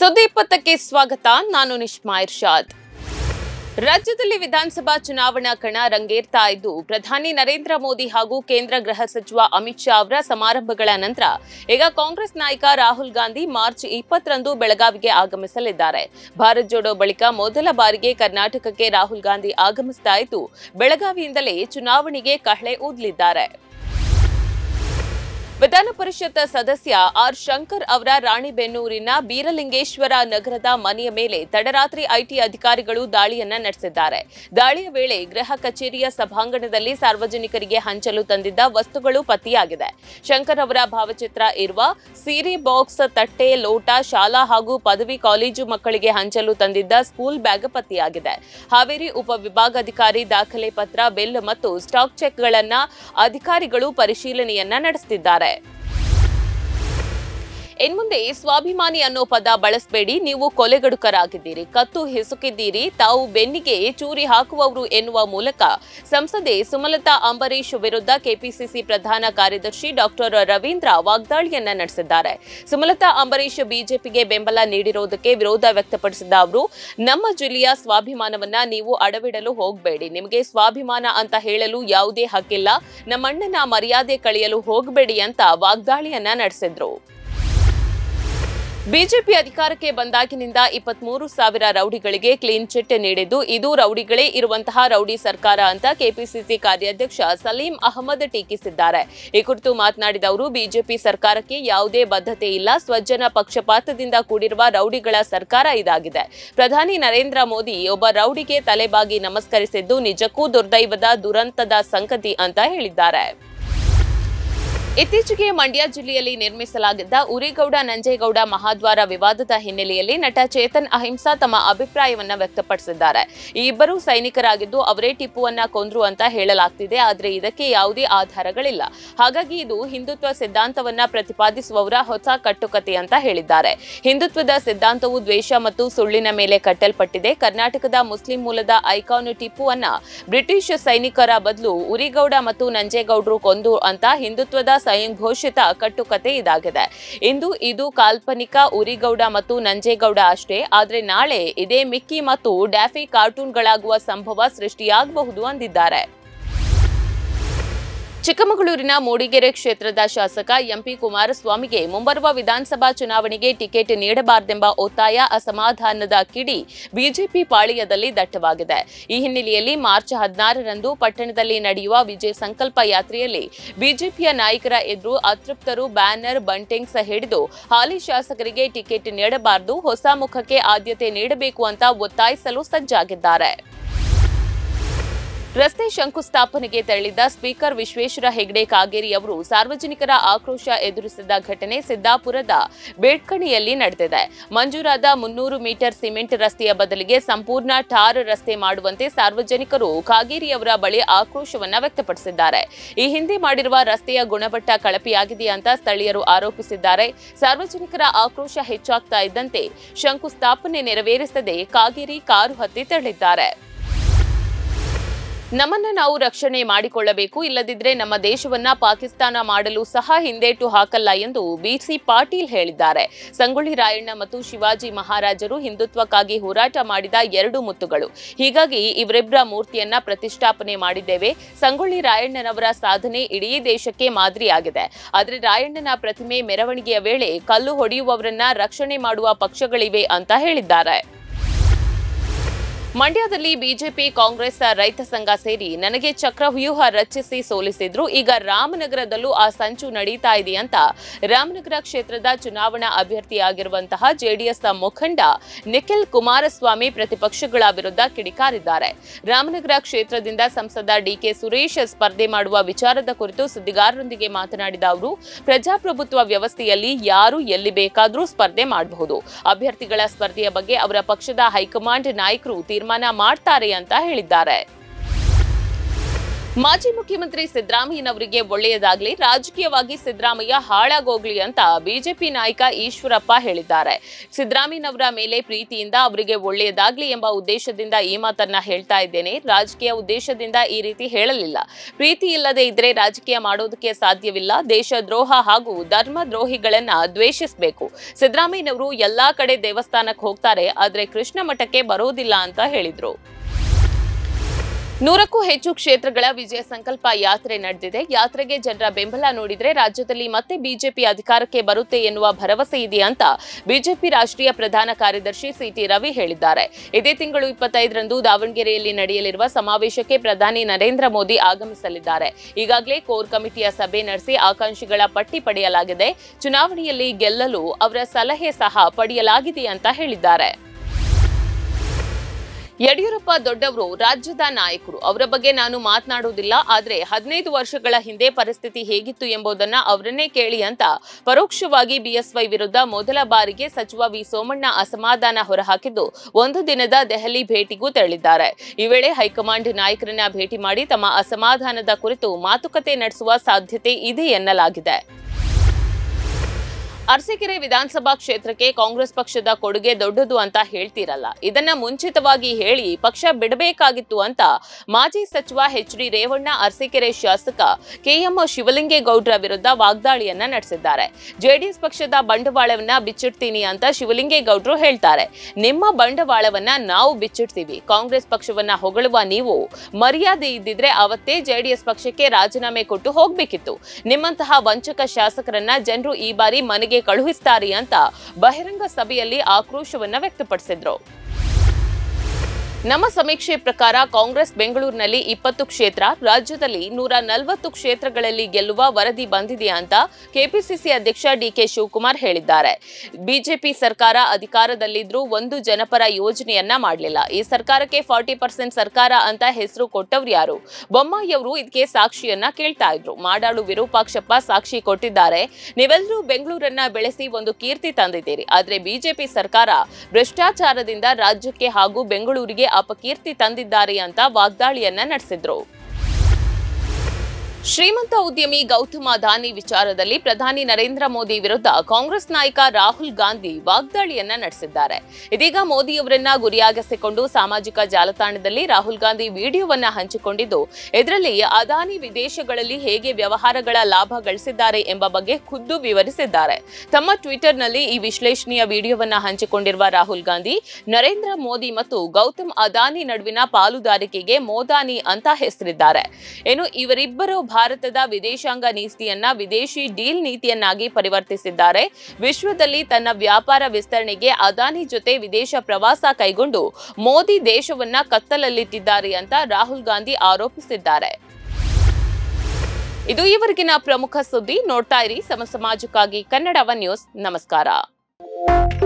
ಸುದ್ದಿ ಇಪ್ಪತ್ತಕ್ಕೆ ಸ್ವಾಗತ ನಾನು ನಿಷ್ಮಾ ಇರ್ಷಾದ್ ರಾಜ್ಯದಲ್ಲಿ ವಿಧಾನಸಭಾ ಚುನಾವಣಾ ಕಣ ರಂಗೇರ್ತಾ ಇದ್ದು ಪ್ರಧಾನಿ ನರೇಂದ್ರ ಮೋದಿ ಹಾಗೂ ಕೇಂದ್ರ ಗೃಹ ಸಚಿವ ಅಮಿತ್ ಶಾ ಅವರ ಸಮಾರಂಭಗಳ ನಂತರ ಈಗ ಕಾಂಗ್ರೆಸ್ ನಾಯಕ ರಾಹುಲ್ ಗಾಂಧಿ ಮಾರ್ಚ್ ಇಪ್ಪತ್ತರಂದು ಬೆಳಗಾವಿಗೆ ಆಗಮಿಸಲಿದ್ದಾರೆ ಭಾರತ್ ಜೋಡೋ ಬಳಿಕ ಮೊದಲ ಬಾರಿಗೆ ಕರ್ನಾಟಕಕ್ಕೆ ರಾಹುಲ್ ಗಾಂಧಿ ಆಗಮಿಸ್ತಾ ಇದ್ದು ಬೆಳಗಾವಿಯಿಂದಲೇ ಚುನಾವಣೆಗೆ ಕಹಳೆ ಊದಲಿದ್ದಾರೆ ವಿಧಾನ ಪರಿಷತ್ ಸದಸ್ಯ ಆರ್ ಶಂಕರ್ ಅವರ ರಾಣಿಬೆನ್ನೂರಿನ ಬೀರಲಿಂಗೇಶ್ವರ ನಗರದ ಮನೆಯ ಮೇಲೆ ತಡರಾತ್ರಿ ಐಟಿ ಅಧಿಕಾರಿಗಳು ದಾಳಿಯನ್ನ ನಡೆಸಿದ್ದಾರೆ ದಾಳಿಯ ವೇಳೆ ಗೃಹ ಕಚೇರಿಯ ಸಭಾಂಗಣದಲ್ಲಿ ಸಾರ್ವಜನಿಕರಿಗೆ ಹಂಚಲು ತಂದಿದ್ದ ವಸ್ತುಗಳು ಪತ್ತೆಯಾಗಿದೆ ಶಂಕರ್ ಅವರ ಭಾವಚಿತ್ರ ಇರುವ ಸೀರೆ ಬಾಕ್ಸ್ ತಟ್ಟೆ ಲೋಟ ಶಾಲಾ ಹಾಗೂ ಪದವಿ ಕಾಲೇಜು ಮಕ್ಕಳಿಗೆ ಹಂಚಲು ತಂದಿದ್ದ ಸ್ಕೂಲ್ ಬ್ಯಾಗ್ ಪತ್ತೆಯಾಗಿದೆ ಹಾವೇರಿ ಉಪವಿಭಾಗಾಧಿಕಾರಿ ದಾಖಲೆ ಪತ್ರ ಬಿಲ್ ಮತ್ತು ಸ್ಟಾಕ್ ಚೆಕ್ಗಳನ್ನ ಅಧಿಕಾರಿಗಳು ಪರಿಶೀಲನೆಯನ್ನ ನಡೆಸುತ್ತಿದ್ದಾರೆ ಇನ್ಮುಂದೆ ಸ್ವಾಭಿಮಾನಿ ಅನ್ನೋ ಪದ ಬಳಸಬೇಡಿ ನೀವು ಕೊಲೆಗಡುಕರಾಗಿದ್ದೀರಿ ಕತ್ತು ಹಿಸುಕಿದ್ದೀರಿ ತಾವು ಬೆನ್ನಿಗೆ ಚೂರಿ ಹಾಕುವವರು ಎನ್ನುವ ಮೂಲಕ ಸಂಸದೆ ಸುಮಲತಾ ಅಂಬರೀಶ್ ವಿರುದ್ಧ ಕೆಪಿಸಿಸಿ ಪ್ರಧಾನ ಕಾರ್ಯದರ್ಶಿ ಡಾಕ್ಟರ್ ರವೀಂದ್ರ ವಾಗ್ದಾಳಿಯನ್ನ ನಡೆಸಿದ್ದಾರೆ ಸುಮಲತಾ ಅಂಬರೀಶ್ ಬಿಜೆಪಿಗೆ ಬೆಂಬಲ ನೀಡಿರೋದಕ್ಕೆ ವಿರೋಧ ವ್ಯಕ್ತಪಡಿಸಿದ ಅವರು ನಮ್ಮ ಜಿಲ್ಲೆಯ ಸ್ವಾಭಿಮಾನವನ್ನ ನೀವು ಅಡವಿಡಲು ಹೋಗಬೇಡಿ ನಿಮಗೆ ಸ್ವಾಭಿಮಾನ ಅಂತ ಹೇಳಲು ಯಾವುದೇ ಹಕ್ಕಿಲ್ಲ ನಮ್ಮಣ್ಣನ ಮರ್ಯಾದೆ ಕಳೆಯಲು ಹೋಗಬೇಡಿ ಅಂತ ವಾಗ್ದಾಳಿಯನ್ನ ನಡೆಸಿದ್ರು ಬಿಜೆಪಿ ಅಧಿಕಾರಕ್ಕೆ ಬಂದಾಗಿನಿಂದ ಇಪ್ಪತ್ಮೂರು ಸಾವಿರ ರೌಡಿಗಳಿಗೆ ಕ್ಲೀನ್ ಚಿಟ್ ನೀಡಿದ್ದು ಇದು ರೌಡಿಗಳೇ ಇರುವಂತಹ ರೌಡಿ ಸರ್ಕಾರ ಅಂತ ಕೆಪಿಸಿಸಿ ಕಾರ್ಯಾಧ್ಯಕ್ಷ ಸಲೀಂ ಅಹಮದ್ ಟೀಕಿಸಿದ್ದಾರೆ ಈ ಕುರಿತು ಮಾತನಾಡಿದ ಅವರು ಬಿಜೆಪಿ ಸರ್ಕಾರಕ್ಕೆ ಯಾವುದೇ ಬದ್ಧತೆ ಇಲ್ಲ ಸ್ವಜನ ಪಕ್ಷಪಾತದಿಂದ ಕೂಡಿರುವ ರೌಡಿಗಳ ಸರ್ಕಾರ ಇದಾಗಿದೆ ಪ್ರಧಾನಿ ನರೇಂದ್ರ ಮೋದಿ ಒಬ್ಬ ರೌಡಿಗೆ ತಲೆಬಾಗಿ ನಮಸ್ಕರಿಸಿದ್ದು ನಿಜಕ್ಕೂ ದುರ್ದೈವದ ದುರಂತದ ಸಂಗತಿ ಅಂತ ಹೇಳಿದ್ದಾರೆ ಇತ್ತೀಚೆಗೆ ಮಂಡ್ಯ ಜಿಲ್ಲೆಯಲ್ಲಿ ನಿರ್ಮಿಸಲಾಗಿದ್ದ ಉರಿಗೌಡ ನಂಜೇಗೌಡ ಮಹಾದ್ವಾರ ವಿವಾದದ ಹಿನ್ನೆಲೆಯಲ್ಲಿ ನಟ ಚೇತನ್ ಅಹಿಂಸಾ ತಮ್ಮ ಅಭಿಪ್ರಾಯವನ್ನ ವ್ಯಕ್ತಪಡಿಸಿದ್ದಾರೆ ಈ ಇಬ್ಬರು ಸೈನಿಕರಾಗಿದ್ದು ಅವರೇ ಟಿಪ್ಪುವನ್ನ ಕೊಂದ್ರು ಅಂತ ಹೇಳಲಾಗ್ತಿದೆ ಆದರೆ ಇದಕ್ಕೆ ಯಾವುದೇ ಆಧಾರಗಳಿಲ್ಲ ಹಾಗಾಗಿ ಇದು ಹಿಂದುತ್ವ ಸಿದ್ಧಾಂತವನ್ನ ಪ್ರತಿಪಾದಿಸುವವರ ಹೊಸ ಕಟ್ಟುಕತೆ ಅಂತ ಹೇಳಿದ್ದಾರೆ ಹಿಂದುತ್ವದ ಸಿದ್ಧಾಂತವು ದ್ವೇಷ ಮತ್ತು ಸುಳ್ಳಿನ ಮೇಲೆ ಕಟ್ಟಲ್ಪಟ್ಟಿದೆ ಕರ್ನಾಟಕದ ಮುಸ್ಲಿಂ ಮೂಲದ ಐಕಾನ್ ಟಿಪ್ಪುವನ್ನ ಬ್ರಿಟಿಷ್ ಸೈನಿಕರ ಬದಲು ಉರಿಗೌಡ ಮತ್ತು ನಂಜೇಗೌಡರು ಕೊಂದು ಅಂತ ಹಿಂದುತ್ವದ ಸ್ವಯಂಘೋಷಿತ ಕಟ್ಟುಕತೆ ಇದಾಗಿದೆ ಇಂದು ಇದು ಕಾಲ್ಪನಿಕ ಉರಿಗೌಡ ಮತ್ತು ನಂಜೇಗೌಡ ಅಷ್ಟೇ ಆದ್ರೆ ನಾಳೆ ಇದೇ ಮಿಕ್ಕಿ ಮತ್ತು ಡ್ಯಾಫಿ ಕಾರ್ಟೂನ್ಗಳಾಗುವ ಸಂಭವ ಸೃಷ್ಟಿಯಾಗಬಹುದು ಅಂದಿದ್ದಾರೆ ಚಿಕ್ಕಮಗಳೂರಿನ ಮೂಡಿಗೆರೆ ಕ್ಷೇತ್ರದ ಶಾಸಕ ಎಂಪಿ ಕುಮಾರಸ್ವಾಮಿಗೆ ಮುಂಬರುವ ವಿಧಾನಸಭಾ ಚುನಾವಣೆಗೆ ಟಿಕೆಟ್ ನೀಡಬಾರದೆಂಬ ಒತ್ತಾಯ ಅಸಮಾಧಾನದ ಕಿಡಿ ಬಿಜೆಪಿ ಪಾಳೆಯದಲ್ಲಿ ದಟ್ಟವಾಗಿದೆ ಈ ಹಿನ್ನೆಲೆಯಲ್ಲಿ ಮಾರ್ಚ್ ಹದಿನಾರರಂದು ಪಟ್ಟಣದಲ್ಲಿ ನಡೆಯುವ ವಿಜಯ ಸಂಕಲ್ಪ ಯಾತ್ರೆಯಲ್ಲಿ ಬಿಜೆಪಿಯ ನಾಯಕರ ಎದುರು ಅತೃಪ್ತರು ಬ್ಯಾನರ್ ಬಂಟಿಂಗ್ಸ್ ಹಿಡಿದು ಹಾಲಿ ಶಾಸಕರಿಗೆ ಟಿಕೆಟ್ ನೀಡಬಾರದು ಹೊಸ ಮುಖಕ್ಕೆ ಆದ್ಯತೆ ನೀಡಬೇಕು ಅಂತ ಒತ್ತಾಯಿಸಲು ಸಜ್ಜಾಗಿದ್ದಾರೆ ರಸ್ತೆ ಶಂಕುಸ್ಥಾಪನೆಗೆ ತೆರಳಿದ್ದ ಸ್ಪೀಕರ್ ವಿಶ್ವೇಶ್ವರ ಹೆಗಡೆ ಕಾಗೇರಿ ಅವರು ಸಾರ್ವಜನಿಕರ ಆಕ್ರೋಶ ಎದುರಿಸಿದ ಘಟನೆ ಸಿದ್ದಾಪುರದ ಬೇಡ್ಕಣಿಯಲ್ಲಿ ನಡೆದಿದೆ ಮಂಜೂರಾದ ಮುನ್ನೂರು ಮೀಟರ್ ಸಿಮೆಂಟ್ ರಸ್ತೆಯ ಬದಲಿಗೆ ಸಂಪೂರ್ಣ ಟಾರ್ ರಸ್ತೆ ಮಾಡುವಂತೆ ಸಾರ್ವಜನಿಕರು ಕಾಗೇರಿ ಅವರ ಬಳಿ ಆಕ್ರೋಶವನ್ನ ವ್ಯಕ್ತಪಡಿಸಿದ್ದಾರೆ ಈ ಹಿಂದೆ ಮಾಡಿರುವ ರಸ್ತೆಯ ಗುಣಮಟ್ಟ ಕಳಪೆಯಾಗಿದೆ ಅಂತ ಸ್ಥಳೀಯರು ಆರೋಪಿಸಿದ್ದಾರೆ ಸಾರ್ವಜನಿಕರ ಆಕ್ರೋಶ ಹೆಚ್ಚಾಗ್ತಾ ಇದ್ದಂತೆ ಶಂಕುಸ್ಥಾಪನೆ ನೆರವೇರಿಸದೆ ಕಾಗೇರಿ ಕಾರು ಹತ್ತಿ ತೆರಳಿದ್ದಾರೆ ನಮ್ಮನ್ನ ನಾವು ರಕ್ಷಣೆ ಮಾಡಿಕೊಳ್ಳಬೇಕು ಇಲ್ಲದಿದ್ರೆ ನಮ್ಮ ದೇಶವನ್ನ ಪಾಕಿಸ್ತಾನ ಮಾಡಲು ಸಹ ಹಿಂದೇಟು ಹಾಕಲ್ಲ ಎಂದು ಬಿಸಿ ಪಾಟೀಲ್ ಹೇಳಿದ್ದಾರೆ ಸಂಗೊಳ್ಳಿ ರಾಯಣ್ಣ ಮತ್ತು ಶಿವಾಜಿ ಮಹಾರಾಜರು ಹಿಂದುತ್ವಕ್ಕಾಗಿ ಹೋರಾಟ ಮಾಡಿದ ಎರಡು ಮುತ್ತುಗಳು ಹೀಗಾಗಿ ಇವರಿಬ್ಬರ ಮೂರ್ತಿಯನ್ನ ಪ್ರತಿಷ್ಠಾಪನೆ ಮಾಡಿದ್ದೇವೆ ಸಂಗೊಳ್ಳಿ ರಾಯಣ್ಣನವರ ಸಾಧನೆ ಇಡೀ ದೇಶಕ್ಕೆ ಮಾದರಿಯಾಗಿದೆ ಆದರೆ ರಾಯಣ್ಣನ ಪ್ರತಿಮೆ ಮೆರವಣಿಗೆಯ ವೇಳೆ ಕಲ್ಲು ಹೊಡೆಯುವವರನ್ನ ರಕ್ಷಣೆ ಮಾಡುವ ಪಕ್ಷಗಳಿವೆ ಅಂತ ಹೇಳಿದ್ದಾರೆ ಮಂಡ್ಯದಲ್ಲಿ ಬಿಜೆಪಿ ಕಾಂಗ್ರೆಸ್ ರೈತ ಸಂಘ ಸೇರಿ ನನಗೆ ಚಕ್ರವ್ಯೂಹ ರಚಿಸಿ ಸೋಲಿಸಿದ್ರು ಈಗ ರಾಮನಗರದಲ್ಲೂ ಆ ಸಂಚು ನಡೀತಾ ಇದೆ ಅಂತ ರಾಮನಗರ ಕ್ಷೇತ್ರದ ಚುನಾವಣಾ ಅಭ್ಯರ್ಥಿಯಾಗಿರುವಂತಹ ಜೆಡಿಎಸ್ ಮುಖಂಡ ನಿಖಿಲ್ ಕುಮಾರಸ್ವಾಮಿ ಪ್ರತಿಪಕ್ಷಗಳ ವಿರುದ್ಧ ಕಿಡಿಕಾರಿದ್ದಾರೆ ರಾಮನಗರ ಕ್ಷೇತ್ರದಿಂದ ಸಂಸದ ಡಿಕೆ ಸುರೇಶ್ ಸ್ಪರ್ಧೆ ಮಾಡುವ ವಿಚಾರದ ಕುರಿತು ಸುದ್ದಿಗಾರರೊಂದಿಗೆ ಮಾತನಾಡಿದ ಅವರು ಪ್ರಜಾಪ್ರಭುತ್ವ ವ್ಯವಸ್ಥೆಯಲ್ಲಿ ಯಾರು ಎಲ್ಲಿ ಬೇಕಾದರೂ ಸ್ಪರ್ಧೆ ಮಾಡಬಹುದು ಅಭ್ಯರ್ಥಿಗಳ ಸ್ಪರ್ಧೆಯ ಬಗ್ಗೆ ಅವರ ಪಕ್ಷದ ಹೈಕಮಾಂಡ್ ನಾಯಕರು ತೀರ್ಮಾನ ಮಾಡ್ತಾರೆ ಅಂತ ಹೇಳಿದ್ದಾರೆ ಮಾಜಿ ಮುಖ್ಯಮಂತ್ರಿ ಸಿದ್ದರಾಮಯ್ಯನವರಿಗೆ ಒಳ್ಳೆಯದಾಗ್ಲಿ ರಾಜಕೀಯವಾಗಿ ಸಿದ್ದರಾಮಯ್ಯ ಹಾಳಾಗೋಗ್ಲಿ ಅಂತ ಬಿಜೆಪಿ ನಾಯಕ ಈಶ್ವರಪ್ಪ ಹೇಳಿದ್ದಾರೆ ಸಿದ್ದರಾಮಯ್ಯನವರ ಮೇಲೆ ಪ್ರೀತಿಯಿಂದ ಅವರಿಗೆ ಒಳ್ಳೆಯದಾಗ್ಲಿ ಎಂಬ ಉದ್ದೇಶದಿಂದ ಈ ಮಾತನ್ನ ಹೇಳ್ತಾ ಇದ್ದೇನೆ ರಾಜಕೀಯ ಉದ್ದೇಶದಿಂದ ಈ ರೀತಿ ಹೇಳಲಿಲ್ಲ ಪ್ರೀತಿ ಇಲ್ಲದೆ ಇದ್ರೆ ರಾಜಕೀಯ ಮಾಡೋದಕ್ಕೆ ಸಾಧ್ಯವಿಲ್ಲ ದೇಶದ್ರೋಹ ಹಾಗೂ ಧರ್ಮ ದ್ರೋಹಿಗಳನ್ನ ದ್ವೇಷಿಸಬೇಕು ಸಿದ್ದರಾಮಯ್ಯನವರು ಎಲ್ಲಾ ಕಡೆ ದೇವಸ್ಥಾನಕ್ಕೆ ಹೋಗ್ತಾರೆ ಆದ್ರೆ ಕೃಷ್ಣ ಮಠಕ್ಕೆ ಬರೋದಿಲ್ಲ ಅಂತ ಹೇಳಿದ್ರು ನೂರಕ್ಕೂ ಹೆಚ್ಚು ಕ್ಷೇತ್ರಗಳ ವಿಜಯ ಸಂಕಲ್ಪ ಯಾತ್ರೆ ನಡೆದಿದೆ ಯಾತ್ರೆಗೆ ಜನರ ಬೆಂಬಲ ನೋಡಿದ್ರೆ ರಾಜ್ಯದಲ್ಲಿ ಮತ್ತೆ ಬಿಜೆಪಿ ಅಧಿಕಾರಕ್ಕೆ ಬರುತ್ತೆ ಎನ್ನುವ ಭರವಸೆ ಇದೆ ಅಂತ ಬಿಜೆಪಿ ರಾಷ್ಟ್ರೀಯ ಪ್ರಧಾನ ಕಾರ್ಯದರ್ಶಿ ಸಿಟಿ ರವಿ ಹೇಳಿದ್ದಾರೆ ಇದೇ ತಿಂಗಳು ಇಪ್ಪತ್ತೈದರಂದು ದಾವಣಗೆರೆಯಲ್ಲಿ ನಡೆಯಲಿರುವ ಸಮಾವೇಶಕ್ಕೆ ಪ್ರಧಾನಿ ನರೇಂದ್ರ ಮೋದಿ ಆಗಮಿಸಲಿದ್ದಾರೆ ಈಗಾಗಲೇ ಕೋರ್ ಕಮಿಟಿಯ ಸಭೆ ನಡೆಸಿ ಆಕಾಂಕ್ಷಿಗಳ ಪಟ್ಟಿ ಪಡೆಯಲಾಗಿದೆ ಚುನಾವಣೆಯಲ್ಲಿ ಗೆಲ್ಲಲು ಅವರ ಸಲಹೆ ಸಹ ಪಡೆಯಲಾಗಿದೆ ಅಂತ ಹೇಳಿದ್ದಾರೆ ಯಡಿಯೂರಪ್ಪ ದೊಡ್ಡವರು ರಾಜ್ಯದ ನಾಯಕರು ಅವರ ಬಗ್ಗೆ ನಾನು ಮಾತನಾಡುವುದಿಲ್ಲ ಆದ್ರೆ ಹದಿನೈದು ವರ್ಷಗಳ ಹಿಂದೆ ಪರಿಸ್ಥಿತಿ ಹೇಗಿತ್ತು ಎಂಬುದನ್ನ ಅವರನ್ನೇ ಕೇಳಿ ಅಂತ ಪರೋಕ್ಷವಾಗಿ ಬಿಎಸ್ವೈ ವಿರುದ್ಧ ಮೊದಲ ಬಾರಿಗೆ ಸಚಿವ ವಿ ಸೋಮಣ್ಣ ಅಸಮಾಧಾನ ಹೊರಹಾಕಿದ್ದು ಒಂದು ದಿನದ ದೆಹಲಿ ಭೇಟಿಗೂ ತೆರಳಿದ್ದಾರೆ ಈ ವೇಳೆ ಹೈಕಮಾಂಡ್ ನಾಯಕರನ್ನ ಭೇಟಿ ಮಾಡಿ ತಮ್ಮ ಅಸಮಾಧಾನದ ಕುರಿತು ಮಾತುಕತೆ ನಡೆಸುವ ಸಾಧ್ಯತೆ ಇದೆ ಎನ್ನಲಾಗಿದೆ ಅರಸೀಕೆರೆ ವಿಧಾನಸಭಾ ಕ್ಷೇತ್ರಕ್ಕೆ ಕಾಂಗ್ರೆಸ್ ಪಕ್ಷದ ಕೊಡುಗೆ ದೊಡ್ಡದು ಅಂತ ಹೇಳ್ತಿರಲ್ಲ ಇದನ್ನ ಮುಂಚಿತವಾಗಿ ಹೇಳಿ ಪಕ್ಷ ಬಿಡಬೇಕಾಗಿತ್ತು ಅಂತ ಮಾಜಿ ಸಚಿವ ಎಚ್ ಡಿ ರೇವಣ್ಣ ಅರಸೀಕೆರೆ ಶಾಸಕ ಕೆಎಂ ಶಿವಲಿಂಗೇಗೌಡ್ರ ವಿರುದ್ಧ ವಾಗ್ದಾಳಿಯನ್ನ ನಡೆಸಿದ್ದಾರೆ ಜೆಡಿಎಸ್ ಪಕ್ಷದ ಬಂಡವಾಳವನ್ನ ಬಿಚ್ಚಿಡ್ತೀನಿ ಅಂತ ಶಿವಲಿಂಗೇಗೌಡ್ರು ಹೇಳ್ತಾರೆ ನಿಮ್ಮ ಬಂಡವಾಳವನ್ನ ನಾವು ಬಿಚ್ಚಿಡ್ತೀವಿ ಕಾಂಗ್ರೆಸ್ ಪಕ್ಷವನ್ನ ಹೊಗಳುವ ನೀವು ಮರ್ಯಾದೆ ಇದ್ದಿದ್ರೆ ಅವತ್ತೇ ಜೆಡಿಎಸ್ ಪಕ್ಷಕ್ಕೆ ರಾಜೀನಾಮೆ ಕೊಟ್ಟು ಹೋಗ್ಬೇಕಿತ್ತು ನಿಮ್ಮಂತಹ ವಂಚಕ ಶಾಸಕರನ್ನ ಜನರು ಈ ಬಾರಿ ಮನೆಗೆ ಕಳುಹಿಸ್ತಾರೆ ಅಂತ ಬಹಿರಂಗ ಸಭೆಯಲ್ಲಿ ಆಕ್ರೋಶವನ್ನ ವ್ಯಕ್ತಪಡಿಸಿದ್ರು ನಮ್ಮ ಸಮೀಕ್ಷೆ ಪ್ರಕಾರ ಕಾಂಗ್ರೆಸ್ ಬೆಂಗಳೂರಿನಲ್ಲಿ ಇಪ್ಪತ್ತು ಕ್ಷೇತ್ರ ರಾಜ್ಯದಲ್ಲಿ ನೂರ ನಲವತ್ತು ಕ್ಷೇತ್ರಗಳಲ್ಲಿ ಗೆಲ್ಲುವ ವರದಿ ಬಂದಿದೆ ಅಂತ ಕೆಪಿಸಿಸಿ ಅಧ್ಯಕ್ಷ ಡಿಕೆ ಶಿವಕುಮಾರ್ ಹೇಳಿದ್ದಾರೆ ಬಿಜೆಪಿ ಸರ್ಕಾರ ಅಧಿಕಾರದಲ್ಲಿದ್ರೂ ಒಂದು ಜನಪರ ಯೋಜನೆಯನ್ನ ಮಾಡಲಿಲ್ಲ ಈ ಸರ್ಕಾರಕ್ಕೆ ಫಾರ್ಟಿ ಪರ್ಸೆಂಟ್ ಸರ್ಕಾರ ಅಂತ ಹೆಸರು ಕೊಟ್ಟವ್ರು ಯಾರು ಬೊಮ್ಮಾಯಿಯವರು ಇದಕ್ಕೆ ಸಾಕ್ಷಿಯನ್ನ ಕೇಳ್ತಾ ಇದ್ರು ಮಾಡಾಳು ವಿರೂಪಾಕ್ಷಪ್ಪ ಸಾಕ್ಷಿ ಕೊಟ್ಟಿದ್ದಾರೆ ನೀವೆಲ್ಲರೂ ಬೆಂಗಳೂರನ್ನ ಬೆಳೆಸಿ ಒಂದು ಕೀರ್ತಿ ತಂದಿದ್ದೀರಿ ಆದ್ರೆ ಬಿಜೆಪಿ ಸರ್ಕಾರ ಭ್ರಷ್ಟಾಚಾರದಿಂದ ರಾಜ್ಯಕ್ಕೆ ಹಾಗೂ ಬೆಂಗಳೂರಿಗೆ ಅಪಕೀರ್ತಿ ತಂದಿದ್ದಾರೆ ಅಂತ ವಾಗ್ದಾಳಿಯನ್ನ ನಡೆಸಿದ್ರು ಶ್ರೀಮಂತ ಉದ್ಯಮಿ ಗೌತಮ್ ಅದಾನಿ ವಿಚಾರದಲ್ಲಿ ಪ್ರಧಾನಿ ನರೇಂದ್ರ ಮೋದಿ ವಿರುದ್ಧ ಕಾಂಗ್ರೆಸ್ ನಾಯಕ ರಾಹುಲ್ ಗಾಂಧಿ ವಾಗ್ದಾಳಿಯನ್ನ ನಡೆಸಿದ್ದಾರೆ ಇದೀಗ ಮೋದಿಯವರನ್ನ ಗುರಿಯಾಗಿಸಿಕೊಂಡು ಸಾಮಾಜಿಕ ಜಾಲತಾಣದಲ್ಲಿ ರಾಹುಲ್ ಗಾಂಧಿ ವಿಡಿಯೋವನ್ನ ಹಂಚಿಕೊಂಡಿದ್ದು ಇದರಲ್ಲಿ ಅದಾನಿ ವಿದೇಶಗಳಲ್ಲಿ ಹೇಗೆ ವ್ಯವಹಾರಗಳ ಲಾಭ ಗಳಿಸಿದ್ದಾರೆ ಎಂಬ ಬಗ್ಗೆ ಖುದ್ದು ವಿವರಿಸಿದ್ದಾರೆ ತಮ್ಮ ಟ್ವಿಟರ್ನಲ್ಲಿ ಈ ವಿಶ್ಲೇಷಣೆಯ ವಿಡಿಯೋವನ್ನ ಹಂಚಿಕೊಂಡಿರುವ ರಾಹುಲ್ ಗಾಂಧಿ ನರೇಂದ್ರ ಮೋದಿ ಮತ್ತು ಗೌತಮ್ ಅದಾನಿ ನಡುವಿನ ಪಾಲುದಾರಿಕೆಗೆ ಮೋದಾನಿ ಅಂತ ಹೆಸರಿದ್ದಾರೆ ಏನು ಇವರಿಬ್ಬರು ಭಾರತದ ವಿದೇಶಾಂಗ ನೀತಿಯನ್ನ ವಿದೇಶಿ ಡೀಲ್ ನೀತಿಯನ್ನಾಗಿ ಪರಿವರ್ತಿಸಿದ್ದಾರೆ ವಿಶ್ವದಲ್ಲಿ ತನ್ನ ವ್ಯಾಪಾರ ವಿಸ್ತರಣೆಗೆ ಅದಾನಿ ಜೊತೆ ವಿದೇಶ ಪ್ರವಾಸ ಕೈಗೊಂಡು ಮೋದಿ ದೇಶವನ್ನ ಕತ್ತಲಲ್ಲಿಟ್ಟಿದ್ದಾರೆ ಅಂತ ರಾಹುಲ್ ಗಾಂಧಿ ಆರೋಪಿಸಿದ್ದಾರೆ ಇದು ಇವರೆಗಿನ ಪ್ರಮುಖ ಸುದ್ದಿ ನೋಡ್ತಾ ಇರಿ ಸಮ ಸಮಾಜಕ್ಕಾಗಿ ಕನ್ನಡವ ನ್ಯೂಸ್ ನಮಸ್ಕಾರ